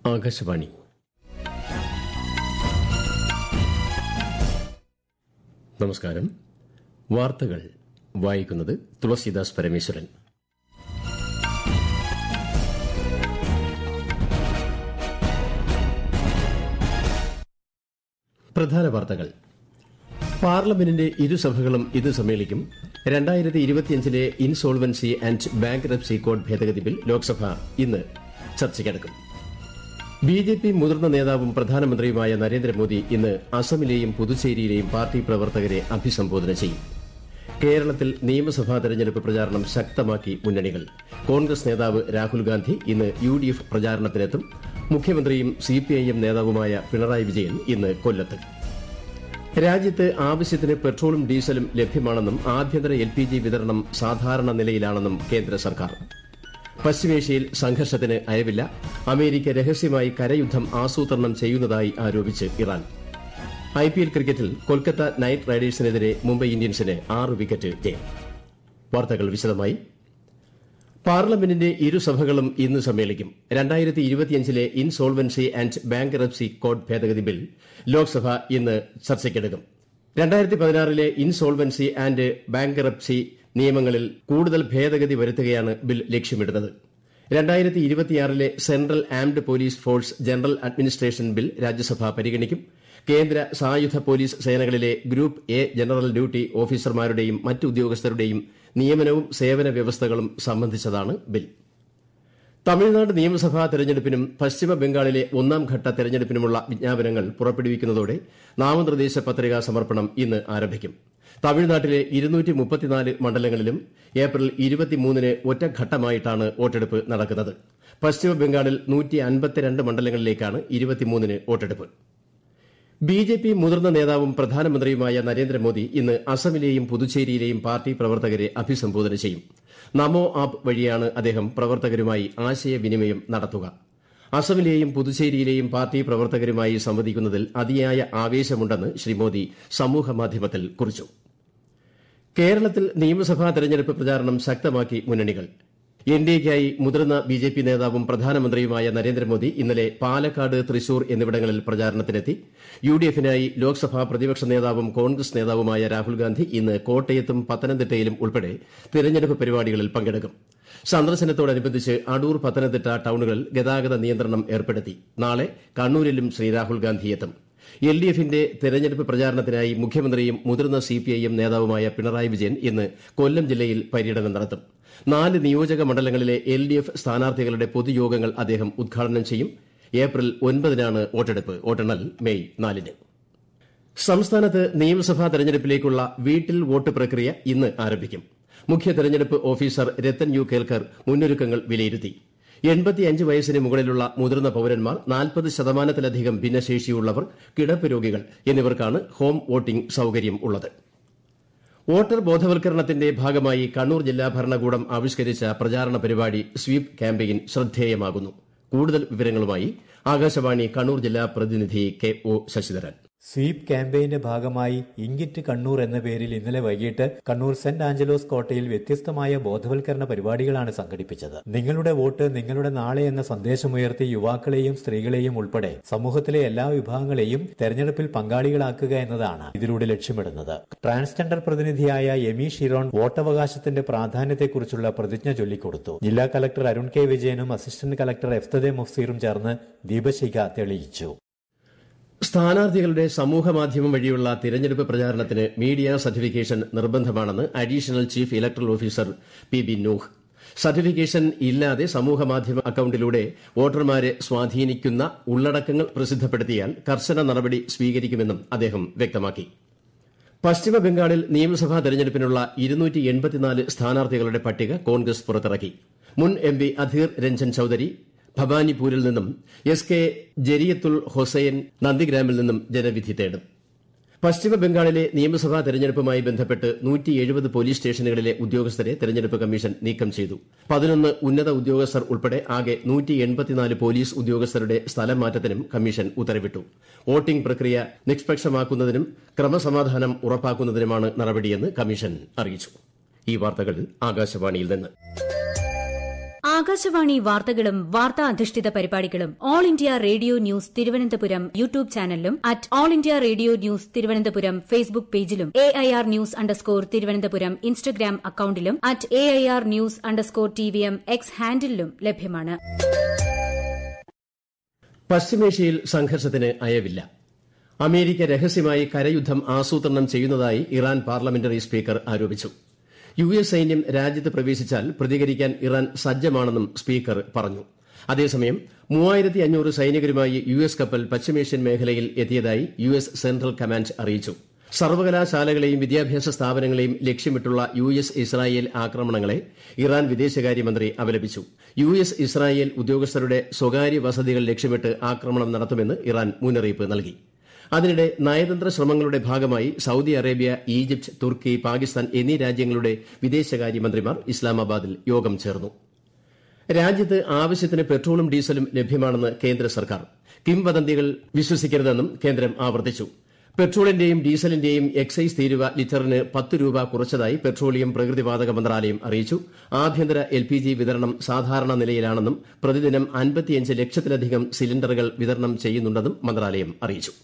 ആകാശവാണി നമസ്കാരം വാർത്തകൾ വായിക്കുന്നത് തുളസീദാസ് പരമേശ്വരൻ പ്രധാന വാർത്തകൾ പാർലമെന്റിന്റെ ഇരുസഭകളും ഇന്ന് സമ്മേളിക്കും രണ്ടായിരത്തി ഇരുപത്തിയഞ്ചിലെ ഇൻസോൾവൻസി ആൻഡ് ബാങ്ക്റപ്സി കോഡ് ഭേദഗതി ബിൽ ലോക്സഭ ഇന്ന് ചർച്ചയ്ക്കെടുക്കും ബി ജെ പി മുതിർന്ന നേതാവും പ്രധാനമന്ത്രിയുമായ നരേന്ദ്രമോദി ഇന്ന് അസമിലെയും പുതുച്ചേരിയിലെയും പാർട്ടി പ്രവർത്തകരെ അഭിസംബോധന ചെയ്യും കേരളത്തിൽ നിയമസഭാ തെരഞ്ഞെടുപ്പ് പ്രചാരണം ശക്തമാക്കി മുന്നണികൾ കോൺഗ്രസ് നേതാവ് രാഹുൽ ഗാന്ധി ഇന്ന് യു ഡി എഫ് പ്രചാരണത്തിനെത്തും മുഖ്യമന്ത്രിയും സിപിഐഎം നേതാവുമായ പിണറായി വിജയൻ ഇന്ന് കൊല്ലത്ത് രാജ്യത്ത് ആവശ്യത്തിന് പെട്രോളും ഡീസലും ലഭ്യമാണെന്നും ആഭ്യന്തര എൽ പി ജി വിതരണം സാധാരണ നിലയിലാണെന്നും കേന്ദ്ര സർക്കാർ പശ്ചിമേഷ്യയിൽ സംഘർഷത്തിന് അയവില്ല അമേരിക്ക രഹസ്യമായി കരയുദ്ധം ആസൂത്രണം ചെയ്യുന്നതായി ആരോപിച്ച് ഇറാൻ ഐപിഎൽ ക്രിക്കറ്റിൽ കൊൽക്കത്ത നൈറ്റ് റൈഡേഴ്സിനെതിരെ മുംബൈ ഇന്ത്യൻസിന് ആറ് വിക്കറ്റ് ജയം വാർത്തകൾ വിശദമായി പാർലമെന്റിന്റെ ഇരുസഭകളും ഇന്ന് സമ്മേളിക്കും രണ്ടായിരത്തി ഇരുപത്തിയഞ്ചിലെ ഇൻസോൾവൻസി ആൻഡ് ബാങ്ക്റപ്സി കോഡ് ഭേദഗതി ബിൽ ലോക്സഭ ഇന്ന് ചർച്ചയ്ക്കെടുക്കും രണ്ടായിരത്തി പതിനാറിലെ ഇൻസോൾവൻസി ആൻഡ് ബാങ്ക്റപ്സി നിയമങ്ങളിൽ കൂടുതൽ ഭേദഗതി വരുത്തുകയാണ് ബിൽ ലക്ഷ്യമിടുന്നത് രണ്ടായിരത്തി ഇരുപത്തിയാറിലെ central armed police force general administration bill Rajya Sabha പരിഗണിക്കും കേന്ദ്ര സായുധ പോലീസ് സേനകളിലെ ഗ്രൂപ്പ് എ ജനറൽ ഡ്യൂട്ടി ഓഫീസർമാരുടെയും മറ്റ് ഉദ്യോഗസ്ഥരുടെയും നിയമനവും സേവന വ്യവസ്ഥകളും സംബന്ധിച്ചതാണ് ബിൽ തമിഴ്നാട് നിയമസഭാ തെരഞ്ഞെടുപ്പിനും പശ്ചിമ ബംഗാളിലെ ഒന്നാം ഘട്ട തെരഞ്ഞെടുപ്പിനുമുള്ള വിജ്ഞാപനങ്ങൾ പുറപ്പെടുവിക്കുന്നതോടെ നാമനിർദ്ദേശ പത്രികാ സമർപ്പണം ഇന്ന് ആരംഭിക്കും തമിഴ്നാട്ടിലെ മണ്ഡലങ്ങളിലും ഏപ്രിൽ ഇരുപത്തിമൂന്നിന് ഒറ്റഘട്ടമായിട്ടാണ് വോട്ടെടുപ്പ് നടക്കുന്നത് പശ്ചിമ ബംഗാളിൽ മണ്ഡലങ്ങളിലേക്കാണ് ഇരുപത്തിമൂന്നിന് വോട്ടെടുപ്പ് ബി ജെ പി മുതിർന്ന നേതാവും പ്രധാനമന്ത്രിയുമായ നരേന്ദ്രമോദി ഇന്ന് അസമിലെയും പുതുച്ചേരിയിലെയും പാർട്ടി പ്രവർത്തകരെ അഭിസംബോധന ചെയ്യും നമോ ആപ്പ് വഴിയാണ് അദ്ദേഹം പ്രവർത്തകരുമായി ആശയവിനിമയം നടത്തുക അസമിലെയും പുതുച്ചേരിയിലെയും പാർട്ടി പ്രവർത്തകരുമായി സംവദിക്കുന്നതിൽ അതിയായ ആവേശമുണ്ടെന്ന് ശ്രീ മോദി സമൂഹമാധ്യമത്തിൽ കുറിച്ചു കേരളത്തിൽ നിയമസഭാ തെരഞ്ഞെടുപ്പ് പ്രചാരണം ശക്തമാക്കി മുന്നണികൾ എൻഡിഎക്കായി മുതിർന്ന ബിജെപി നേതാവും പ്രധാനമന്ത്രിയുമായ നരേന്ദ്രമോദി ഇന്നലെ പാലക്കാട് തൃശൂർ എന്നിവിടങ്ങളിൽ പ്രചാരണത്തിനെത്തി യുഡിഎഫിനായി ലോക്സഭാ പ്രതിപക്ഷ നേതാവും കോൺഗ്രസ് നേതാവുമായ രാഹുൽ ഗാന്ധി ഇന്ന് കോട്ടയത്തും പത്തനംതിട്ടയിലും ഉൾപ്പെടെ തെരഞ്ഞെടുപ്പ് പരിപാടികളിൽ പങ്കെടുക്കും സന്ദർശനത്തോടനുബന്ധിച്ച് അടൂർ പത്തനംതിട്ട ടൌണുകളിൽ ഗതാഗത നിയന്ത്രണം ഏർപ്പെടുത്തി നാളെ കണ്ണൂരിലും ശ്രീ രാഹുൽ ഗാന്ധി എത്തും എൽ ഡി എഫിന്റെ തെരഞ്ഞെടുപ്പ് പ്രചാരണത്തിനായി മുഖ്യമന്ത്രിയും മുതിർന്ന സിപിഐഎം നേതാവുമായ പിണറായി വിജയൻ ഇന്ന് കൊല്ലം ജില്ലയിൽ പര്യടനം നടത്തും നാല് നിയോജക മണ്ഡലങ്ങളിലെ എൽ ഡി എഫ് സ്ഥാനാർത്ഥികളുടെ പൊതുയോഗങ്ങൾ അദ്ദേഹം ഉദ്ഘാടനം ചെയ്യും ഏപ്രിൽ ഒൻപതിനാണ് വോട്ടെടുപ്പ് വോട്ടെണ്ണൽ മെയ് നാലിന് സംസ്ഥാനത്ത് നിയമസഭാ തെരഞ്ഞെടുപ്പിലേക്കുള്ള വീട്ടിൽ വോട്ട് പ്രക്രിയ ഇന്ന് ആരംഭിക്കും മുഖ്യ തെരഞ്ഞെടുപ്പ് ഓഫീസർ രത്തൻ യു കേൽക്കർ മുന്നൊരുക്കങ്ങൾ വിലയിരുത്തി എൺപത്തിയഞ്ച് വയസ്സിന് മുകളിലുള്ള മുതിർന്ന പൌരന്മാർ നാൽപ്പത് ശതമാനത്തിലധികം ഭിന്നശേഷിയുള്ളവർ കിടപ്പ് രോഗികൾ എന്നിവർക്കാണ് ഹോം വോട്ടിംഗ് സൌകര്യം ഉള്ളത് വോട്ടർ ബോധവൽക്കരണത്തിന്റെ ഭാഗമായി കണ്ണൂർ ജില്ലാ ഭരണകൂടം ആവിഷ്കരിച്ച പ്രചാരണ പരിപാടി സ്വീപ് ക്യാമ്പയിൻ ശ്രദ്ധേയമാകുന്നു കൂടുതൽ വിവരങ്ങളുമായി ആകാശവാണി കണ്ണൂർ ജില്ലാ പ്രതിനിധി കെ ഒ ശശിധരൻ സ്വീപ് ക്യാമ്പയിന്റെ ഭാഗമായി ഇങ്കിറ്റ് കണ്ണൂർ എന്ന പേരിൽ ഇന്നലെ വൈകിട്ട് കണ്ണൂർ സെന്റ് ആഞ്ചലോസ് കോട്ടയിൽ വ്യത്യസ്തമായ ബോധവൽക്കരണ പരിപാടികളാണ് സംഘടിപ്പിച്ചത് നിങ്ങളുടെ വോട്ട് നിങ്ങളുടെ നാളെ എന്ന സന്ദേശമുയർത്തി യുവാക്കളെയും സ്ത്രീകളെയും ഉൾപ്പെടെ സമൂഹത്തിലെ എല്ലാ വിഭാഗങ്ങളെയും തെരഞ്ഞെടുപ്പിൽ പങ്കാളികളാക്കുക എന്നതാണ് ഇതിലൂടെ ലക്ഷ്യമിടുന്നത് ട്രാൻസ്ജെൻഡർ പ്രതിനിധിയായ എമി ഷിറോൺ വോട്ടവകാശത്തിന്റെ പ്രാധാന്യത്തെക്കുറിച്ചുള്ള പ്രതിജ്ഞ ചൊല്ലിക്കൊടുത്തു ജില്ലാ കലക്ടർ അരുൺ കെ വിജയനും അസിസ്റ്റന്റ് കലക്ടർ എഫ്തദെ മുഫ്സീറും ചേർന്ന് ദീപശിഖ തെളിയിച്ചു സ്ഥാനാർത്ഥികളുടെ സമൂഹമാധ്യമം വഴിയുള്ള തിരഞ്ഞെടുപ്പ് പ്രചാരണത്തിന് മീഡിയ സർട്ടിഫിക്കേഷൻ നിർബന്ധമാണെന്ന് additional chief electoral officer P B Nooh certification ഇല്ലാതെ സമൂഹമാധ്യമ അക്കൌണ്ടിലൂടെ വോട്ടർമാരെ സ്വാധീനിക്കുന്ന ഉള്ളടക്കങ്ങൾ പ്രസിദ്ധപ്പെടുത്തിയാൽ കർശന നടപടി സ്വീകരിക്കുമെന്നും അദ്ദേഹം വ്യക്തമാക്കി പശ്ചിമ ബംഗാളിൽ നിയമസഭാ തെരഞ്ഞെടുപ്പിനുള്ള സ്ഥാനാർത്ഥികളുടെ പട്ടിക കോൺഗ്രസ് പുറത്തിറക്കി മുൻ എം പി അധീർ രഞ്ജൻ ചൌധരി ഭവാനിപൂരിൽ നിന്നും എസ് കെ ജരിയത്തുൽ ഹൊസൈൻ നന്ദിഗ്രാമിൽ നിന്നും ജനവിധി തേടും പശ്ചിമ ബംഗാളിലെ നിയമസഭാ തെരഞ്ഞെടുപ്പുമായി ബന്ധപ്പെട്ട് പോലീസ് സ്റ്റേഷനുകളിലെ ഉദ്യോഗസ്ഥരെ തെരഞ്ഞെടുപ്പ് കമ്മീഷൻ നീക്കം ചെയ്തു പതിനൊന്ന് ഉന്നത ഉദ്യോഗസ്ഥർ ഉൾപ്പെടെ ആകെ പോലീസ് ഉദ്യോഗസ്ഥരുടെ സ്ഥലം മാറ്റത്തിനും കമ്മീഷൻ ഉത്തരവിട്ടു വോട്ടിംഗ് പ്രക്രിയ നിഷ്പക്ഷമാക്കുന്നതിനും ക്രമസമാധാനം ഉറപ്പാക്കുന്നതിനുമാണ് നടപടിയെന്ന് കമ്മീഷൻ അറിയിച്ചു ഈ വാർത്തകൾ ആകാശവാണിയിൽ നിന്ന് ആകാശവാണി വാർത്തകളും വാർത്താ അധിഷ്ഠിത പരിപാടികളും all India radio news Thiruvananthapuram YouTube ചാനലിലും at all India radio news Thiruvananthapuram Facebook പേജിലും A I R news underscore Thiruvananthapuram Instagram അക്കൌണ്ടിലും at A I R news underscore T V M X ഹാൻഡിലും ലഭ്യമാണ് പശ്ചിമേഷ്യയിൽ സംഘർഷത്തിന് അയവില്ല അമേരിക്ക രഹസ്യമായി കരയുദ്ധം ആസൂത്രണം ചെയ്യുന്നതായി ഇറാൻ പാർലമെന്ററി സ്പീക്കർ ആരോപിച്ചു യു എസ് സൈന്യം രാജ്യത്ത് പ്രവേശിച്ചാൽ പ്രതികരിക്കാൻ ഇറാൻ സജ്ജമാണെന്നും സ്പീക്കർ പറഞ്ഞു അതേസമയം മൂവായിരത്തി അഞ്ഞൂറ് സൈനികരുമായി യു എസ് കപ്പൽ പശ്ചിമേഷ്യൻ മേഖലയിൽ എത്തിയതായി യു എസ് സെൻട്രൽ കമാൻഡ് അറിയിച്ചു സർവകലാശാലകളെയും വിദ്യാഭ്യാസ സ്ഥാപനങ്ങളെയും ലക്ഷ്യമിട്ടുള്ള യു എസ് ഇസ്രായേൽ ആക്രമണങ്ങളെ ഇറാൻ വിദേശകാര്യമന്ത്രി അപലപിച്ചു യു എസ് ഇസ്രായേൽ ഉദ്യോഗസ്ഥരുടെ സ്വകാര്യ വസതികൾ ലക്ഷ്യമിട്ട് ആക്രമണം നടത്തുമെന്ന് ഇറാൻ മുന്നറിയിപ്പ് നൽകി അതിനിടെ നയതന്ത്ര ശ്രമങ്ങളുടെ ഭാഗമായി സൌദി അറേബ്യ ഈജിപ്ത് തുർക്കി പാകിസ്ഥാൻ എന്നീ രാജ്യങ്ങളുടെ വിദേശകാര്യമന്ത്രിമാർ ഇസ്ലാമാബാദിൽ യോഗം ചേർന്നു രാജ്യത്ത് ആവശ്യത്തിന് പെട്രോളും ഡീസലും ലഭ്യമാണെന്ന് കേന്ദ്ര സർക്കാർ കിംവദന്തികൾ വിശ്വസിക്കരുതെന്നും കേന്ദ്രം ആവർത്തിച്ചു പെട്രോളിന്റെയും ഡീസലിന്റെയും എക്സൈസ് തീരുവ ലിറ്ററിന് പത്ത് രൂപ കുറച്ചതായി പെട്രോളിയം പ്രകൃതിവാതക മന്ത്രാലയം അറിയിച്ചു ആഭ്യന്തര എൽ പി ജി വിതരണം സാധാരണ നിലയിലാണെന്നും പ്രതിദിനം അൻപത്തിയഞ്ച് ലക്ഷത്തിലധികം സിലിണ്ടറുകൾ വിതരണം ചെയ്യുന്നുണ്ടെന്നും മന്ത്രാലയം അറിയിച്ചു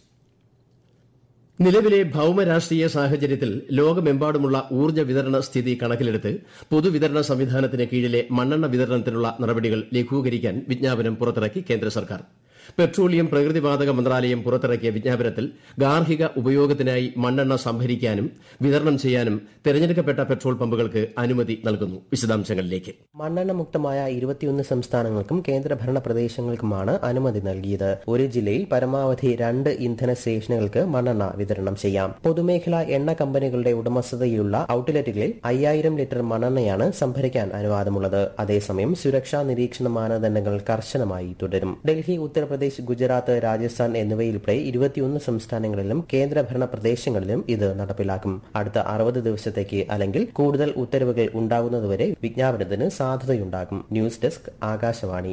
നിലവിലെ ഭൌമരാഷ്ട്രീയ സാഹചര്യത്തിൽ ലോകമെമ്പാടുമുള്ള ഊർജ്ജ വിതരണ സ്ഥിതി കണക്കിലെടുത്ത് പൊതുവിതരണ സംവിധാനത്തിന് കീഴിലെ മണ്ണെണ്ണ വിതരണത്തിനുള്ള നടപടികൾ ലഘൂകരിക്കാൻ വിജ്ഞാപനം പുറത്തിറക്കി കേന്ദ്ര സർക്കാർ പെട്രോളിയം പ്രകൃതിവാതക മന്ത്രാലയം പുറത്തിറക്കിയ വിജ്ഞാപനത്തിൽ ഗാർഹിക ഉപയോഗത്തിനായി മണ്ണെണ്ണ സംഭരിക്കാനും വിതരണം ചെയ്യാനും തെരഞ്ഞെടുക്കപ്പെട്ട പെട്രോൾ പമ്പുകൾക്ക് അനുമതി നൽകുന്നു വിശദാംശങ്ങളിലേക്ക് മണ്ണെണ്ണ മുക്തമായ ഇരുപത്തിയൊന്ന് സംസ്ഥാനങ്ങൾക്കും കേന്ദ്രഭരണ പ്രദേശങ്ങൾക്കുമാണ് അനുമതി നൽകിയത് ഒരു ജില്ലയിൽ പരമാവധി രണ്ട് ഇന്ധന സ്റ്റേഷനുകൾക്ക് മണ്ണെണ്ണ വിതരണം ചെയ്യാം പൊതുമേഖലാ എണ്ണ കമ്പനികളുടെ ഉടമസ്ഥതയിലുള്ള ഔട്ട്ലെറ്റുകളിൽ അയ്യായിരം ലിറ്റർ മണ്ണെണ്ണയാണ് സംഭരിക്കാൻ അനുവാദമുള്ളത് അതേസമയം സുരക്ഷാ നിരീക്ഷണ മാനദണ്ഡങ്ങൾ കർശനമായി തുടരും ഡൽഹി ഉത്തർപ്രദേശ് ഗുജറാത്ത് രാജസ്ഥാൻ എന്നിവയുൾപ്പെടെ ഇരുപത്തിയൊന്ന് സംസ്ഥാനങ്ങളിലും കേന്ദ്രഭരണ പ്രദേശങ്ങളിലും ഇത് നടപ്പിലാക്കും അടുത്ത അറുപത് ദിവസത്തേക്ക് അല്ലെങ്കിൽ കൂടുതൽ ഉത്തരവുകൾ ഉണ്ടാകുന്നതുവരെ വിജ്ഞാപനത്തിന് സാധ്യതയുണ്ടാകും news desk Akashvani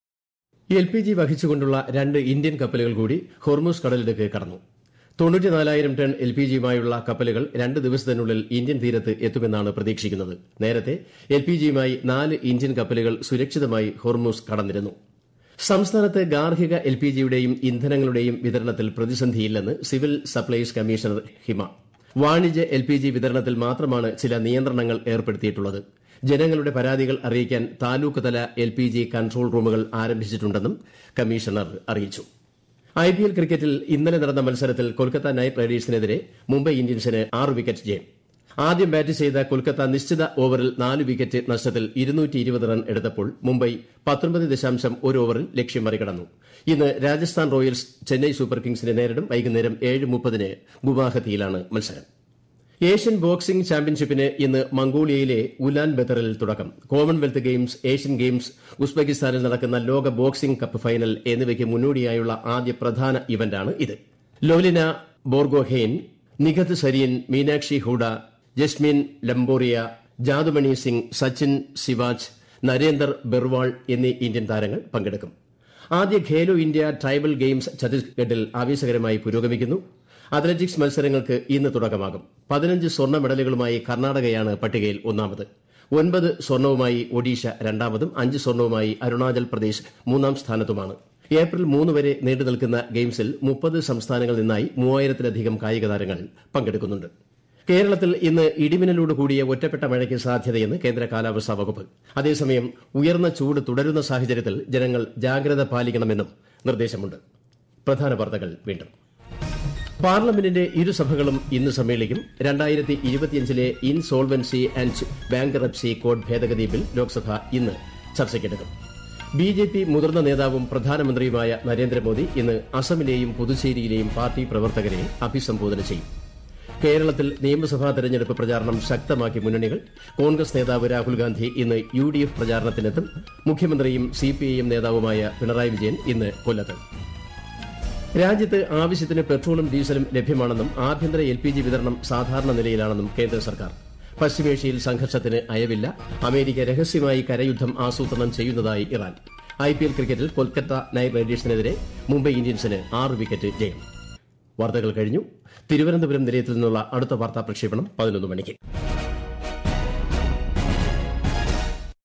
L P G വഹിച്ചുകൊണ്ടുള്ള രണ്ട് ഇന്ത്യൻ കപ്പലുകൾ കൂടി ഹോർമൂസ് കടലിടുക്ക് കടന്നു തൊണ്ണൂറ്റിനാലായിരം ടൺ എൽ പി ജിയുമായുള്ള കപ്പലുകൾ രണ്ട് ദിവസത്തിനുള്ളിൽ ഇന്ത്യൻ തീരത്ത് എത്തുമെന്നാണ് പ്രതീക്ഷിക്കുന്നത് നേരത്തെ എൽ പി ജിയുമായി നാല് ഇന്ത്യൻ കപ്പലുകൾ സുരക്ഷിതമായി ഹോർമൂസ് കടന്നിരുന്നു സംസ്ഥാനത്ത് ഗാർഹിക എൽ പി ജിയുടെയും ഇന്ധനങ്ങളുടെയും വിതരണത്തിൽ പ്രതിസന്ധിയില്ലെന്ന് സിവിൽ സപ്ലൈസ് കമ്മീഷണർ ഹിമ വാണിജ്യ എൽ പി ജി വിതരണത്തിൽ മാത്രമാണ് ചില നിയന്ത്രണങ്ങൾ ഏർപ്പെടുത്തിയിട്ടുള്ളത് ജനങ്ങളുടെ പരാതികൾ അറിയിക്കാൻ താലൂക്ക് തല L P G control rooms ആരംഭിച്ചിട്ടുണ്ടെന്നും കമ്മീഷണർ അറിയിച്ചു ഐ പി എൽ ക്രിക്കറ്റിൽ ഇന്നലെ നടന്ന മത്സരത്തിൽ കൊൽക്കത്ത നൈറ്റ് റൈഡേഴ്സിനെതിരെ മുംബൈ ഇന്ത്യൻസിന് ആറ് വിക്കറ്റ് ജയം ആദ്യം ബാറ്റ് ചെയ്ത കൊൽക്കത്ത നിശ്ചിത ഓവറിൽ നാല് വിക്കറ്റ് നഷ്ടത്തിൽ റൺ എടുത്തപ്പോൾ മുംബൈ പത്തൊൻപത് ദശാംശം ഒരു ഓവറിൽ ലക്ഷ്യം മറികടന്നു ഇന്ന് രാജസ്ഥാൻ റോയൽസ് ചെന്നൈ സൂപ്പർ കിങ്സിനെ നേരിടും വൈകുന്നേരം ഏഴ് മുപ്പതിന് ഗുവാഹത്തിയിലാണ് മത്സരം ഏഷ്യൻ ബോക്സിംഗ് ചാമ്പ്യൻഷിപ്പിന് ഇന്ന് മംഗോളിയയിലെ ഉലാൻ ബെത്തറിൽ തുടക്കം കോമൺവെൽത്ത് ഗെയിംസ് ഏഷ്യൻ ഗെയിംസ് ഉസ്ബെക്കിസ്ഥാനിൽ നടക്കുന്ന ലോക ബോക്സിംഗ് കപ്പ് ഫൈനൽ എന്നിവയ്ക്ക് മുന്നോടിയായുള്ള ആദ്യ പ്രധാന ഇവന്റാണ് ഇത് ലോലിന ബോർഗോഹെയ്ൻ നിഖത് സരിയൻ മീനാക്ഷി ഹൂഡ ജസ്മിൻ ലംബോറിയ ജാദുമണി സിംഗ് സച്ചിൻ സിവാജ് നരേന്ദർ ബെർവാൾ എന്നീ ഇന്ത്യൻ താരങ്ങൾ പങ്കെടുക്കും ആദ്യ ഖേലോ ഇന്ത്യ ട്രൈബൽ ഗെയിംസ് ഛത്തീസ്ഗഡിൽ ആവേശകരമായി പുരോഗമിക്കുന്നു അത്ലറ്റിക്സ് മത്സരങ്ങൾക്ക് ഇന്ന് തുടക്കമാകും പതിനഞ്ച് സ്വർണ്ണ മെഡലുകളുമായി കർണാടകയാണ് പട്ടികയിൽ ഒന്നാമത് ഒൻപത് സ്വർണവുമായി ഒഡീഷ രണ്ടാമതും അഞ്ച് സ്വർണവുമായി അരുണാചൽ പ്രദേശ് മൂന്നാം സ്ഥാനത്തുമാണ് ഏപ്രിൽ മൂന്ന് വരെ നീണ്ടു നിൽക്കുന്ന ഗെയിംസിൽ മുപ്പത് സംസ്ഥാനങ്ങളിൽ നിന്നായി മൂവായിരത്തിലധികം കായിക താരങ്ങൾ പങ്കെടുക്കുന്നുണ്ട് കേരളത്തിൽ ഇന്ന് ഇടിമിന്നലോട് കൂടിയ ഒറ്റപ്പെട്ട മഴയ്ക്ക് സാധ്യതയെന്ന് കേന്ദ്ര കാലാവസ്ഥാ വകുപ്പ് അതേസമയം ഉയർന്ന ചൂട് തുടരുന്ന സാഹചര്യത്തിൽ ജനങ്ങൾ ജാഗ്രത പാലിക്കണമെന്നും നിർദ്ദേശമുണ്ട് പ്രധാന വാർത്തകൾ വീണ്ടും പാർലമെന്റിന്റെ ഇരുസഭകളും ഇന്ന് സമ്മേളിക്കും രണ്ടായിരത്തി ഇരുപത്തിയഞ്ചിലെ ഇൻസോൾവൻസി ആൻഡ് ബാങ്കറപ്സി കോഡ് ഭേദഗതി ബിൽ ലോക്സഭ ഇന്ന് ചർച്ചയ്ക്കെടുക്കും ബി ജെ പി മുതിർന്ന നേതാവും പ്രധാനമന്ത്രിയുമായ നരേന്ദ്രമോദി ഇന്ന് അസമിലെയും പുതുച്ചേരിയിലെയും പാർട്ടി പ്രവർത്തകരെ അഭിസംബോധന ചെയ്യും കേരളത്തിൽ നിയമസഭാ തെരഞ്ഞെടുപ്പ് പ്രചാരണം ശക്തമാക്കി മുന്നണികൾ കോൺഗ്രസ് നേതാവ് രാഹുൽ ഗാന്ധി ഇന്ന് യു ഡി എഫ് പ്രചാരണത്തിനെത്തും മുഖ്യമന്ത്രിയും സി പി ഐ എം നേതാവുമായ പിണറായി വിജയൻ ഇന്ന് കൊല്ലത്ത് രാജ്യത്ത് ആവശ്യത്തിന് പെട്രോളും ഡീസലും ലഭ്യമാണെന്നും ആഭ്യന്തര എൽ പി ജി വിതരണം സാധാരണ നിലയിലാണെന്നും കേന്ദ്ര സർക്കാർ പശ്ചിമേഷ്യയിൽ സംഘർഷത്തിന് അയവില്ല അമേരിക്ക രഹസ്യമായി കരയുദ്ധം ആസൂത്രണം ചെയ്യുന്നതായി ഇറാൻ ഐ പി എൽ ക്രിക്കറ്റിൽ കൊൽക്കത്ത നൈറ്റ് റൈഡേഴ്സിനെതിരെ മുംബൈ ഇന്ത്യൻസിന് ആറ് വിക്കറ്റ് ജയം വാർത്തകൾ കഴിഞ്ഞു തിരുവനന്തപുരം നിലയത്തിൽ നിന്നുള്ള അടുത്ത വാർത്താ പ്രക്ഷേപണം പതിനൊന്ന് മണിക്ക്